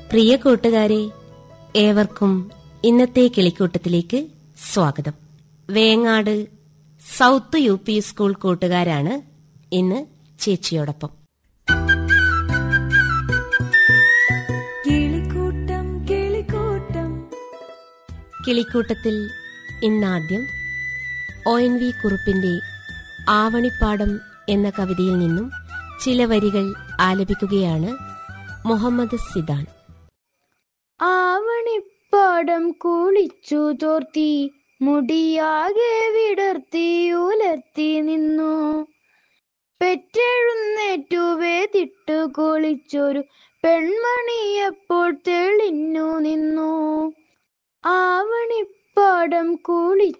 പ്രിയ കൂട്ടുകാരെ ഏവർക്കും ഇന്നത്തെ കിളിക്കൂട്ടത്തിലേക്ക് സ്വാഗതം Vengad south U P school കൂട്ടുകാരാണ് ഇന്ന് ചേച്ചിയോടൊപ്പം കിളിക്കൂട്ടം കിളിക്കൂട്ടം കിളിക്കൂട്ടത്തിൽ ഇന്നാദ്യം ഒ എൻ വി കുറുപ്പിന്റെ ആവണിപ്പാടം എന്ന കവിതയിൽ നിന്നും ചില വരികൾ ആലപിക്കുകയാണ് മുഹമ്മദ് സിദാൻ ആവണിപ്പാടം കുളിച്ചു തോർത്തി മുടിയാകെ വിടർത്തി ഉലർത്തി നിന്നു പെറ്റെഴുന്നേറ്റു വേദിട്ടു കുളിച്ചൊരു പെൺമണിയപ്പോൾ തെളിഞ്ഞു നിന്നു ആവണിപ്പാടം കുളി